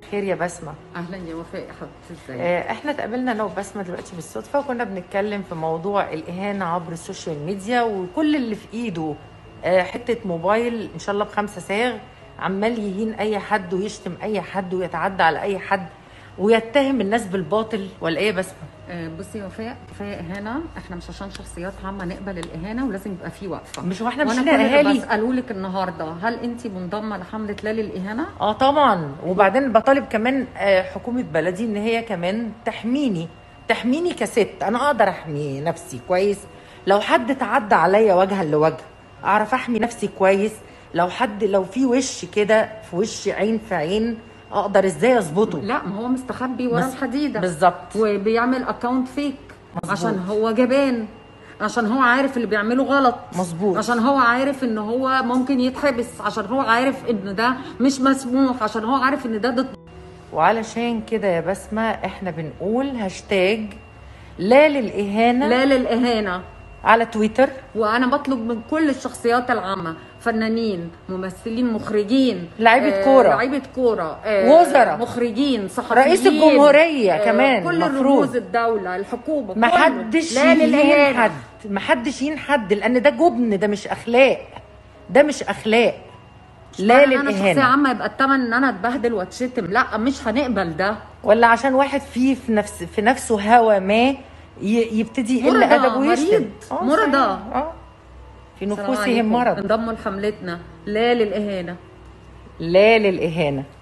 الخير يا بسمه اهلا يا وفاء يا حبيبتي ازيك آه، احنا اتقابلنا انا وبسمه دلوقتي بالصدفه وكنا بنتكلم في موضوع الاهانه عبر السوشيال ميديا وكل اللي في ايده آه، حته موبايل ان شاء الله بخمسه ساغ عمال يهين اي حد ويشتم اي حد ويتعدى على اي حد ويتهم الناس بالباطل ولا ايه يا بسمه آه، بصي يا وفاء كفايه اهانه احنا مش عشان شخصيات عامه نقبل الاهانه ولازم يبقى في وقفه مش واحنا مش وانا لنا كل اللي اهالي بساله لك النهارده هل انت منضمه لحمله لا للاهانه اه طبعا وبعدين بطالب كمان آه، حكومه بلدي ان هي كمان تحميني تحميني كست انا اقدر احمي نفسي كويس لو حد تعدى عليا وجها لوجه اعرف احمي نفسي كويس لو حد لو في وش كده في وش عين في عين اقدر ازاي اظبطه لا ما هو مستخبي ورا بس- الحديده بالظبط وبيعمل اكونت فيك مظبوط. عشان هو جبان عشان هو عارف اللي بيعمله غلط مظبوط. عشان هو عارف ان هو ممكن يتحبس عشان هو عارف ان ده مش مسموح عشان هو عارف ان ده ضد وعلشان كده يا بسمه احنا بنقول هاشتاج لا للاهانه لا للاهانه على تويتر وانا بطلب من كل الشخصيات العامه فنانين ممثلين مخرجين لعيبة كورة. لعيبه كوره آه، وزراء. مخرجين صحفيين رئيس الجمهورية كمان كل المفروض. رموز الدوله الحكومه ما كله. حدش لا يهين للاهانه حد ما حدش يهين حد لان ده جبن ده مش اخلاق ده مش اخلاق لا انا شخصيه للاهانه عامه يبقى الثمن ان انا اتبهدل واتشتم لا مش هنقبل ده ولا عشان واحد فيه في نفس في نفسه هوى ما ي- يبتدي يقل مرضى، ادبه ويشتم مريض، آه، مرضى. صحيح. اه في السلام نفوسهم عليكم. مرض انضموا لحملتنا لا للاهانه لا للاهانه